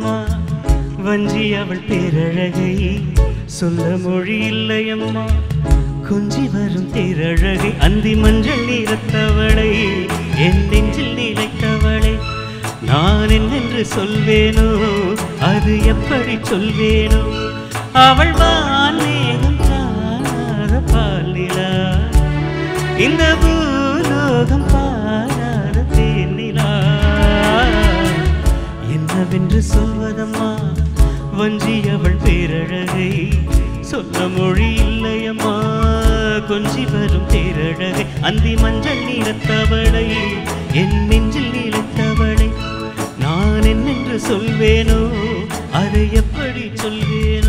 சொல்வதம்மா வஞ்சி அவள் பேரழகை சொல்ல மொழி இல்லையம்மா கொஞ்சி வரும் தேரழகை அந்தி மஞ்சள் நீரத்தவளை என் நெஞ்சில் நிலைத்தவளை நான் என்னென்று சொல்வேனோ அது எப்படி சொல்வேனோ அவள் வானேகம் காணாத பாலிலா இந்த பூலோகம் பாராத தேனிலா என்னவென்று சொல்வதம்மா வஞ்சி அவள் பேரழகை சொல்ல மொழி இல்லையம்மா கொஞ்சி வரும் தேரழகை அந்தி மஞ்சள் நீரத்தவளை என் நெஞ்சில் நீலத்தவளை நான் என்னென்று சொல்வேனோ அதை எப்படி சொல்வேனோ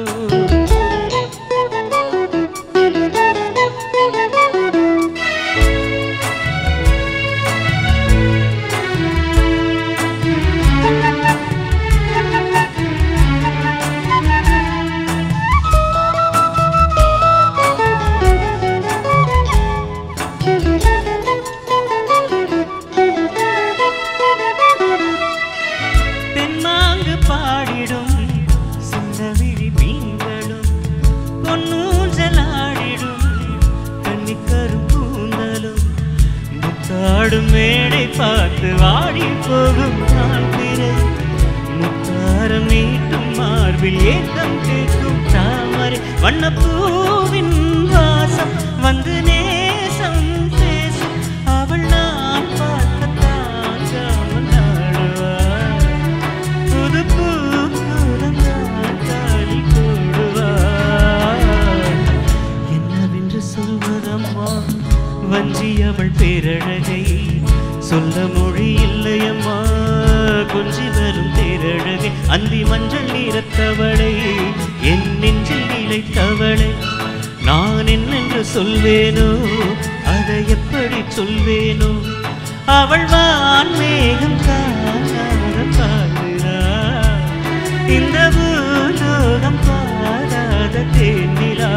தென்மாங்கு பாடிடும் சின்னவிழி மீன்களும் பொன்னூஞ்சலாடிடும் கன்னிக்கரும் கூந்தலும் முத்தாடும் மேடை பார்த்து வாடி போகும் நான் பிறை முத்தாரம் நீட்டும் மார்பில் ஏக்கம் கேட்கும் தாமரை வண்ணப்பூவின் வாசம் வந்து நேசம் பேசும் அவள் நான் பார்க்க தாங்காமல் நாடுவாள் புது பூக்குடம் நான் தாலி போடுவாள் என்னவென்று சொல்வதம்மா வஞ்சி அவள் பேரழகை சொல்ல மொழி இல்லையம்மா கொஞ்சி வரும் தேரழகை அந்தி மஞ்சள் நீரத்தவளை என் நெஞ்சில் நிலைத்தவளை நான் என்னென்று சொல்வேனோ அதை எப்படி சொல்வேனோ அவள் வான் மேகம் காணாத பாடுறா இந்த பூலோகம் பாராத தேனிலா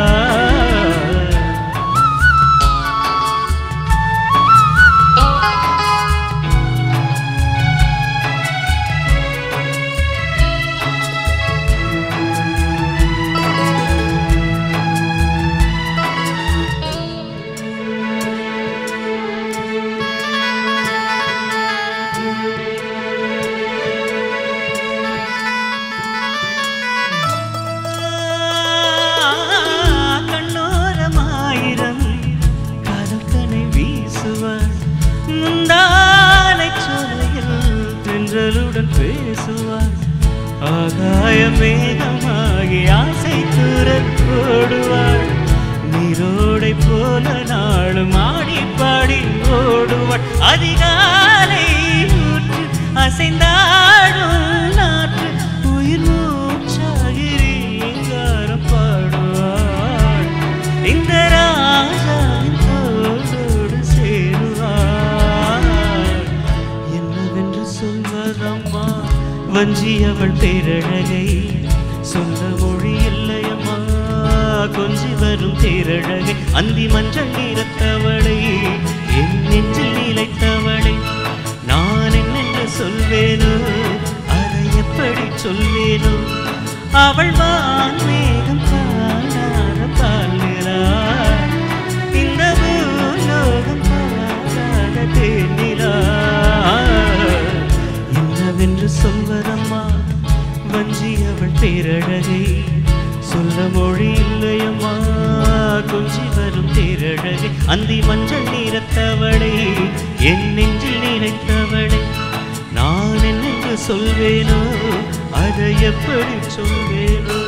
கண்ணோரமாயிரம் காதல்கனை வீசுவார் முந்தானை சோலையில் தென்றலுடன் பேசுவார் ஆகாய மேகமாகி ஆசை தூரல் போடுவாள் நீரோடை போல நாளும் ஆடி பாடி ஓடுவாள் அதிகாலை ஊற்று அசைந்தாடும் நாற்று உயிர் மூச்சாகி ரீங்காரம் பாடுவாள் இந்த ராஜாவின் தோளோடு சேருவாள் என்னவென்று சொல்வதம்மா வஞ்சி அவள் பேரழகை சொல்ல மொழி இல்லையம்மா கொஞ்சி வரும் தேரழகை அந்தி மஞ்சள் நீரத்தவளை என் நெஞ்சில் நிலைத்தவளை நான் என்னென்று சொல்வேனோ அதை எப்படி சொல்வேனோ அவள் வான் மேகம் காணாத பாலிரா இந்த பூலோகம் பாராத தேனிலா என்னவென்று சொல்வதம்மா வஞ்சி அவள் பேரழகை சொல்ல மொழி இல்லையம்மா கொஞ்சி வரும் தேரழகை அந்தி மஞ்சள் நீரத்தவளை என் நெஞ்சில் நினைத்தவளை நான் என்னென்று சொல்வேனோ அதை எப்படி சொல்வேனோ